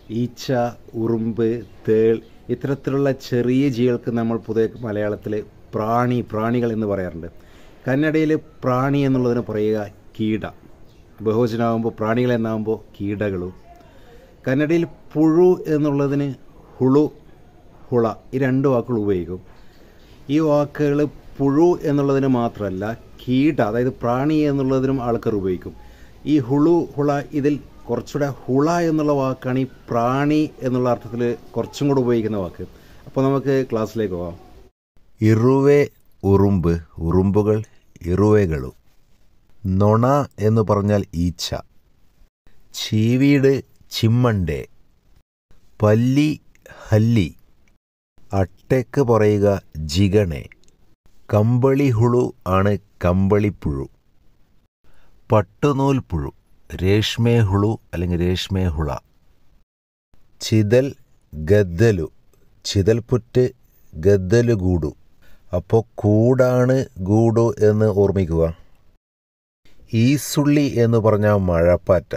ഈച്ച ഉറുമ്പ് തേൾ ഇത്തരത്തിലുള്ള ചെറിയ ജീവികൾക്ക് നമ്മൾ പൊതുവെ മലയാളത്തിൽ പ്രാണി പ്രാണികൾ എന്ന് പറയാറുണ്ട് കന്നഡയിൽ പ്രാണി എന്നുള്ളതിന് പറയുക കീട ബഹുവചനാകുമ്പോൾ പ്രാണികൾ എന്നാകുമ്പോൾ കീടകളും കന്നഡയിൽ പുഴു എന്നുള്ളതിന് ഹുളു ഹുള ഈ രണ്ട് വാക്കുകൾ ഉപയോഗിക്കും ഈ വാക്കുകൾ പുഴു എന്നുള്ളതിന് മാത്രമല്ല കീട അതായത് പ്രാണി എന്നുള്ളതിനും ആൾക്കാർ ഉപയോഗിക്കും ഈ ഹുളു ഹുള ഇതിൽ കുറച്ചുകൂടെ ഹുള എന്നുള്ള വാക്കാണ് ഈ പ്രാണി എന്നുള്ള അർത്ഥത്തിൽ കുറച്ചും കൂടെ ഉപയോഗിക്കുന്ന വാക്ക് അപ്പോൾ നമുക്ക് ക്ലാസ്സിലേക്ക് പോകാം ഇറുവെ ഉറുമ്പ് ഉറുമ്പുകൾ ഇറുവകളും നൊണ എന്ന് പറഞ്ഞാൽ ഈച്ച ചീവീട് ചിമ്മണ്ടേ പല്ലി ഹല്ലി അട്ടയ്ക്ക് പറയുക ജിഗണേ കമ്പളിഹുളു ആണ് കമ്പളിപ്പുഴു പട്ടുനൂൽ പുഴു രേഷ്മേ ഹുളു അല്ലെങ്കിൽ രേഷ്മേ ഹുള ചിതൽ ഗദ്ദലു ചിതൽപുറ്റ് ഗദ്ദലു ഗൂഡു അപ്പോൾ കൂടാണ് ഗൂഡു എന്ന് ഓർമ്മിക്കുക ഈസുള്ളി എന്ന് പറഞ്ഞാൽ മഴപ്പാറ്റ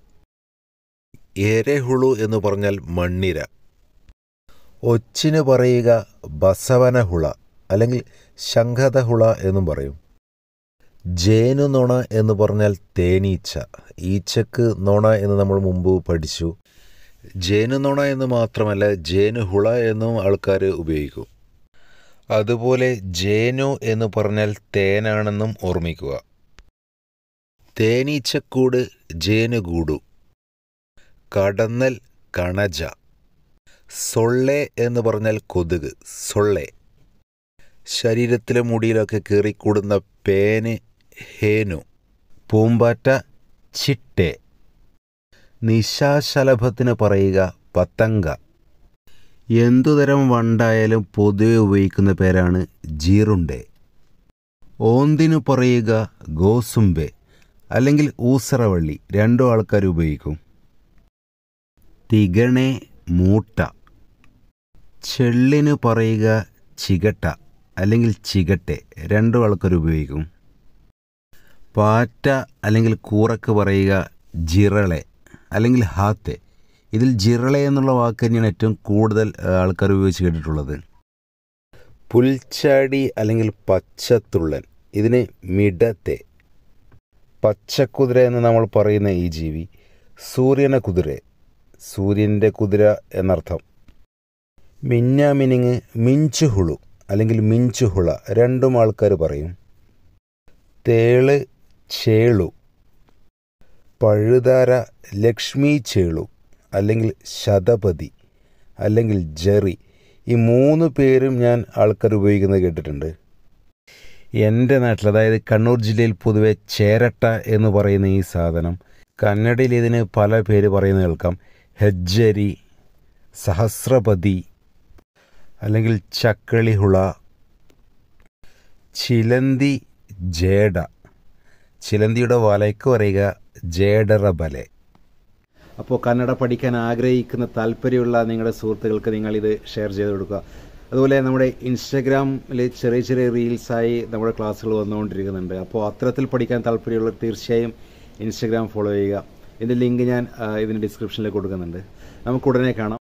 എരഹുളു എന്ന് പറഞ്ഞാൽ മണ്ണിര ഒച്ചിന് പറയുക ബസവനഹുള അല്ലെങ്കിൽ ശംഖതഹുള എന്നും പറയും ജേനു നൊണ എന്ന് പറഞ്ഞാൽ തേനീച്ച ഈച്ചക്ക് നൊണ എന്ന് നമ്മൾ മുമ്പ് പഠിച്ചു ജേനു നൊണ എന്ന് മാത്രമല്ല ജേനു ഹുള എന്നും ആൾക്കാർ ഉപയോഗിക്കും അതുപോലെ ജേനു എന്ന് പറഞ്ഞാൽ തേനാണെന്നും ഓർമ്മിക്കുക തേനീച്ചക്കൂട് ജേനുകൂടു കടന്നൽ കണജ സൊള്ളെ എന്ന് പറഞ്ഞാൽ കൊതുക് സൊള്ളെ ശരീരത്തിലെ മുടിയിലൊക്കെ കീറിക്കൂടുന്ന പേന് ഹേനു പൂമ്പാറ്റ ചിട്ടെ നിശാശലഭത്തിന് പറയുക പത്തങ്ക എന്തുതരം വണ്ടായാലും പൊതുവെ ഉപയോഗിക്കുന്ന പേരാണ് ജീറുണ്ടെ ഓന്തിനു പറയുക ഗോസുംബെ അല്ലെങ്കിൽ ഊസറവള്ളി രണ്ടും ആൾക്കാർ ഉപയോഗിക്കും തിഗണെ മൂട്ട ചെള്ളിന് പറയുക ചികട്ട അല്ലെങ്കിൽ ചികട്ടെ രണ്ടും ആൾക്കാർ ഉപയോഗിക്കും പാറ്റ അല്ലെങ്കിൽ കൂറക്ക് പറയുക ജിറളെ അല്ലെങ്കിൽ ഹാത്തെ ഇതിൽ ജിറളെ എന്നുള്ള വാക്ക് തന്നെയാണ് ഏറ്റവും കൂടുതൽ ആൾക്കാർ ഉപയോഗിച്ച് കേട്ടിട്ടുള്ളത് പുൽച്ചാടി അല്ലെങ്കിൽ പച്ചത്തുള്ളൻ ഇതിന് മിടത്തെ പച്ചക്കുതിര എന്ന് നമ്മൾ പറയുന്ന ഈ ജീവി സൂര്യന കുതിര സൂര്യൻ്റെ കുതിര എന്നർത്ഥം മിന്നാമിനിങ് മിഞ്ചുഹുളു അല്ലെങ്കിൽ മിഞ്ചുഹുള രണ്ടും ആൾക്കാർ പറയും തേള് ചേളു പഴുതാര ലക്ഷ്മി ചേളു അല്ലെങ്കിൽ ശതപതി അല്ലെങ്കിൽ ജെറി ഈ മൂന്ന് പേരും ഞാൻ ആൾക്കാർ ഉപയോഗിക്കുന്നത് കേട്ടിട്ടുണ്ട് എൻ്റെ നാട്ടിൽ അതായത് കണ്ണൂർ ജില്ലയിൽ പൊതുവെ ചേരട്ട എന്ന് പറയുന്ന ഈ സാധനം കന്നഡയിൽ ഇതിന് പല പേര് പറയുന്നത് കേൾക്കാം ഹെജ്ജരി സഹസ്രപതി അല്ലെങ്കിൽ ചക്കളിഹുള ചിലന്തി ജേഡ ചിലന്തിയുടെ വലയ്ക്ക് പറയുക ജേഡറബലെ അപ്പോൾ കന്നഡ പഠിക്കാൻ ആഗ്രഹിക്കുന്ന താല്പര്യമുള്ള നിങ്ങളുടെ സുഹൃത്തുക്കൾക്ക് നിങ്ങളിത് ഷെയർ ചെയ്ത് കൊടുക്കുക അതുപോലെ നമ്മുടെ ഇൻസ്റ്റഗ്രാമിൽ ചെറിയ ചെറിയ റീൽസായി നമ്മുടെ ക്ലാസ്സുകൾ വന്നുകൊണ്ടിരിക്കുന്നുണ്ട് അപ്പോൾ അത്തരത്തിൽ പഠിക്കാൻ താല്പര്യമുള്ളവർ തീർച്ചയായും ഇൻസ്റ്റഗ്രാം ഫോളോ ചെയ്യുക ഇതിൻ്റെ ലിങ്ക് ഞാൻ ഇതിൻ്റെ ഡിസ്ക്രിപ്ഷനിൽ കൊടുക്കുന്നുണ്ട് നമുക്ക് ഉടനെ കാണാം